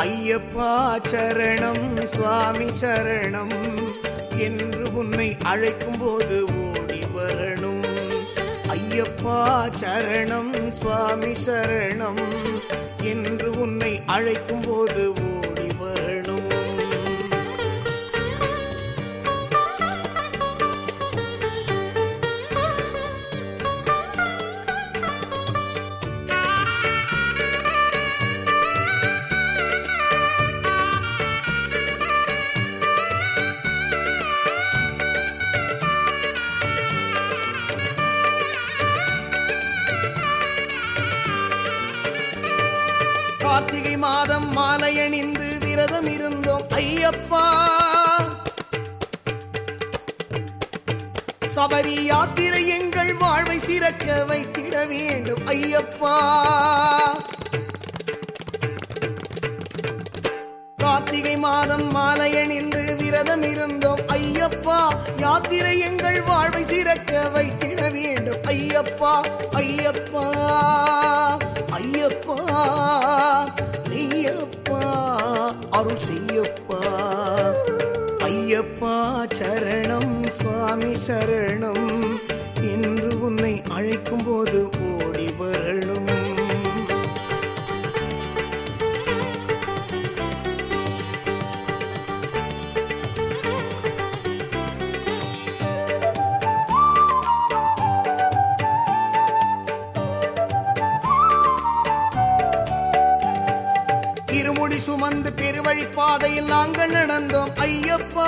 ஐயப்பா சரணம் சுவாமி சரணம் என்று உன்னை அழைக்கும் போது ஓடி வரணும் ஐயப்பா சரணம் சுவாமி சரணம் என்று உன்னை அழைக்கும் போது ஓடி வரணும் கார்த்திகை மாதம் மாலையணிந்து விரதம் இருந்தோம் ஐயப்பா சபரி யாத்திரை எங்கள் வாழ்வை சிறக்க வைத்திட வேண்டும் ஐயப்பா கார்த்திகை மாதம் மாலையணிந்து விரதம் இருந்தோம் ஐயப்பா யாத்திரை எங்கள் வாழ்வை சிறக்க வைத்திட வேண்டும் ஐயப்பா ஐயப்பா ஐயப்பா ஐயப்பா அருள் செய்யப்பா ஐயப்பா சரணம் சுவாமி சரணம் என்று உன்னை அழைக்கும் போது ஓடி வரணும் இருமுடி சுமந்து பெருவழி பாதையில் நாங்கள் நடந்தோம் ஐயப்பா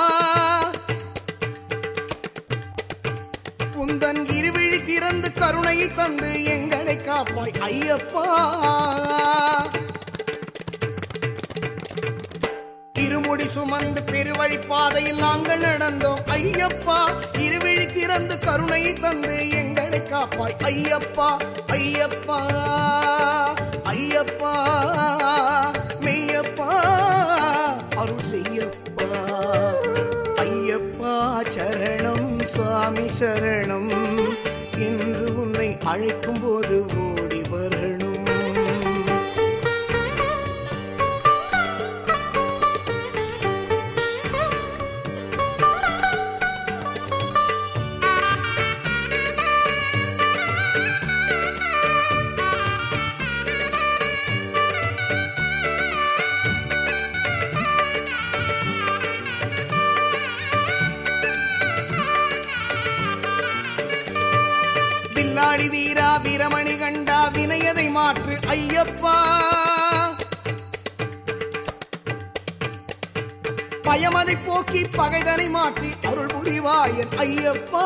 உந்தன் இருவிழி திறந்து கருணையை தந்து எங்களை காப்பாய் ஐயப்பா இருமுடி சுமந்து பெருவழி பாதையில் நாங்கள் நடந்தோம் ஐயப்பா இருவிழி திறந்து கருணையை தந்து எங்களை காப்பாய் ஐயப்பா ஐயப்பா ஐயப்பா மெய்யப்பா அருள் செய்யப்பா ஐயப்பா சரணம் சுவாமி சரணம் என்று உன்னை அழைக்கும் போது ஓடி வரணும் வில்லாடி வீரா வீரமணி கண்டா வினயதை மாற்று ஐயப்பா பயமதை போக்கி பகைதனை மாற்றி அருள் புரிவாயன் ஐயப்பா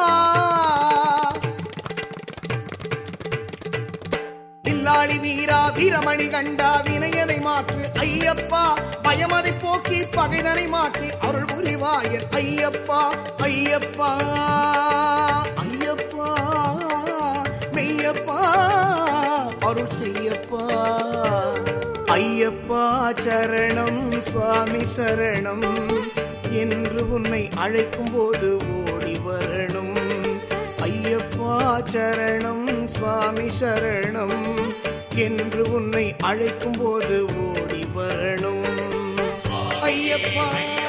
வில்லாளி வீரா வீரமணி கண்டா வினயதை மாற்று ஐயப்பா பயமதை போக்கி பகைதனை மாற்றி அருள் புரிவாயன் ஐயப்பா ஐயப்பா ஐயப்பா மெய்யப்பா அருள் செய்யப்பா ஐயப்பா சரணம் சுவாமி சரணம் என்று உன்னை அழைக்கும் போது ஓடி வரணும் ஐயப்பா சரணம் சுவாமி சரணம் என்று உன்னை அழைக்கும் போது ஓடி வரணும் ஐயப்பா